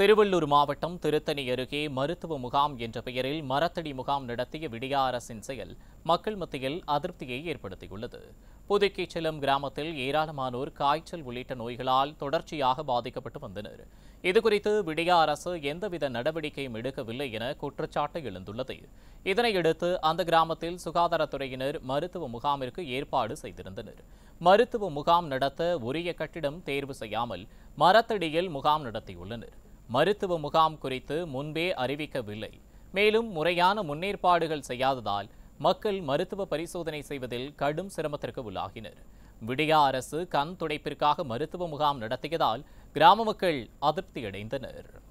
திருவள்ளூர் மாவட்டம் திருத்தணி அருகே மருத்துவ முகாம் என்ற பெயரில் மரத்தடி முகாம் நடத்திய விடியா அரசின் செயல் மக்கள் மத்தியில் அதிருப்தியை ஏற்படுத்தியுள்ளது புதுக்கேச்சலம் கிராமத்தில் ஏராளமானோர் காய்ச்சல் உள்ளிட்ட நோய்களால் தொடர்ச்சியாக பாதிக்கப்பட்டு வந்தனர் இதுகுறித்து விடியா அரசு எந்தவித நடவடிக்கையும் எடுக்கவில்லை என குற்றச்சாட்டு எழுந்துள்ளது இதனையடுத்து அந்த கிராமத்தில் சுகாதாரத்துறையினர் மருத்துவ முகாமிற்கு ஏற்பாடு செய்திருந்தனர் மருத்துவ முகாம் நடத்த உரிய கட்டிடம் தேர்வு செய்யாமல் மரத்தடியில் முகாம் நடத்தியுள்ளனர் மருத்துவ முகாம் குறித்து முன்பே அறிவிக்கவில்லை மேலும் முறையான முன்னேற்பாடுகள் செய்யாததால் மக்கள் மருத்துவ பரிசோதனை செய்வதில் கடும் சிரமத்திற்கு உள்ளாகினர் விடியா அரசு கண் துடைப்பிற்காக மருத்துவ முகாம் நடத்தியதால் கிராம மக்கள் அதிருப்தியடைந்தனர்